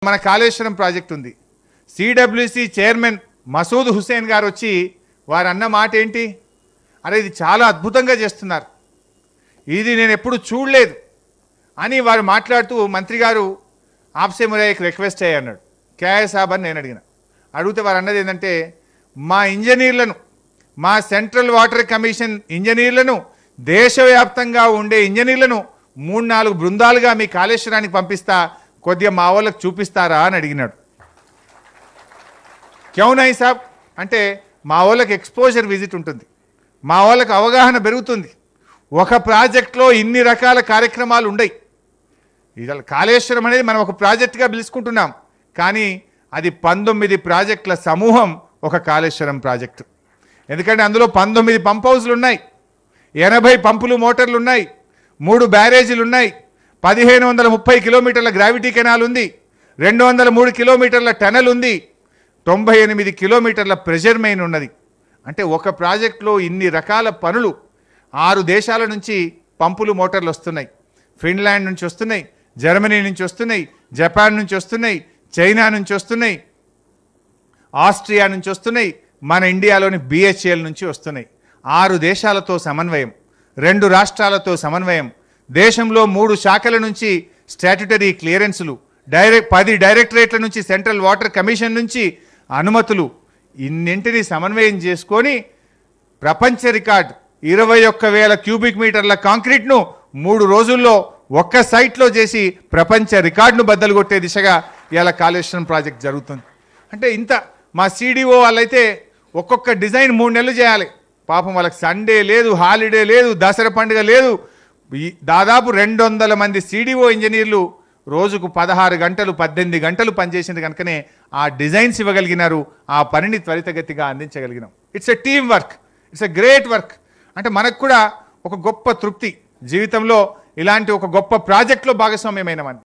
మన కాళేశ్వరం ప్రాజెక్ట్ ఉంది CWC chairman Masood Hussain garu వచ్చి వారు అన్న మాట ఏంటి అరే ఇది చాలా అద్భుతంగా చేస్తున్నారు ఇది నేను ఎప్పుడు చూడలేదు అని వారు మాట్లాడుతూ మంత్రి గారు ఆప్సే మురాయికి రిక్వెస్ట్ అయ్యి అన్నాడు క్యాయ సాబ్ అని నేను అడిగిన అడిగితే వారు అన్నది ఏంటంటే మా ఇంజనీర్లను మా సెంట్రల్ వాటర్ కమిషన్ ఇంజనీర్లను దేశవ్యాప్తంగా ఉండే ఇంజనీర్లను మూడు నాలుగు బృందాలుగా మీ కాళేశ్వరానికి పంపిస్తా కొద్దిగా మా వాళ్ళకి చూపిస్తారా అని అడిగినాడు క్యౌనాయి సాబ్ అంటే మా వాళ్ళకి ఎక్స్పోజర్ విజిట్ ఉంటుంది మా వాళ్ళకి అవగాహన పెరుగుతుంది ఒక ప్రాజెక్ట్లో ఇన్ని రకాల కార్యక్రమాలు ఉండయి ఇది కాళేశ్వరం అనేది మనం ఒక ప్రాజెక్టుగా పిలుచుకుంటున్నాం కానీ అది పంతొమ్మిది ప్రాజెక్టుల సమూహం ఒక కాళేశ్వరం ప్రాజెక్టు ఎందుకంటే అందులో పంతొమ్మిది పంప్ హౌస్లు ఉన్నాయి ఎనభై పంపులు మోటార్లు ఉన్నాయి మూడు బ్యారేజీలు ఉన్నాయి పదిహేను వందల ముప్పై కిలోమీటర్ల గ్రావిటీ కెనాల్ ఉంది రెండు వందల మూడు కిలోమీటర్ల టనల్ ఉంది తొంభై ఎనిమిది కిలోమీటర్ల ప్రెషర్ మెయిన్ ఉన్నది అంటే ఒక ప్రాజెక్టులో ఇన్ని రకాల పనులు ఆరు దేశాల నుంచి పంపులు మోటార్లు వస్తున్నాయి ఫిన్లాండ్ నుంచి వస్తున్నాయి జర్మనీ నుంచి వస్తున్నాయి జపాన్ నుంచి వస్తున్నాయి చైనా నుంచి వస్తున్నాయి ఆస్ట్రియా నుంచి వస్తున్నాయి మన ఇండియాలోని బిహెచ్ఎల్ నుంచి వస్తున్నాయి ఆరు దేశాలతో సమన్వయం రెండు రాష్ట్రాలతో సమన్వయం దేశంలో మూడు శాఖల నుంచి స్టాట్యుటరీ క్లియరెన్సులు డైరెక్ట్ పది డైరెక్టరేట్ల నుంచి సెంట్రల్ వాటర్ కమిషన్ నుంచి అనుమతులు ఇన్నింటినీ సమన్వయం చేసుకొని ప్రపంచ రికార్డ్ ఇరవై ఒక్క వేల క్యూబిక్ మీటర్ల కాంక్రీట్ను మూడు రోజుల్లో ఒక్క సైట్లో చేసి ప్రపంచ రికార్డును బద్దలు కొట్టే దిశగా ఇవాళ కాళేశ్వరం ప్రాజెక్ట్ జరుగుతుంది అంటే ఇంత మా సిడిఓ వాళ్ళైతే ఒక్కొక్క డిజైన్ మూడు నెలలు చేయాలి పాపం వాళ్ళకి సండే లేదు హాలిడే లేదు దసరా పండుగ లేదు ఈ దాదాపు రెండు వందల మంది సిడిఓ ఇంజనీర్లు రోజుకు పదహారు గంటలు పద్దెనిమిది గంటలు పనిచేసింది కనుకనే ఆ డిజైన్స్ ఇవ్వగలిగినారు ఆ పనిని త్వరితగతిగా అందించగలిగినాం it's a team work it's a great work అంటే మనకు కూడా ఒక గొప్ప తృప్తి జీవితంలో ఇలాంటి ఒక గొప్ప ప్రాజెక్ట్లో భాగస్వామ్యమైనమని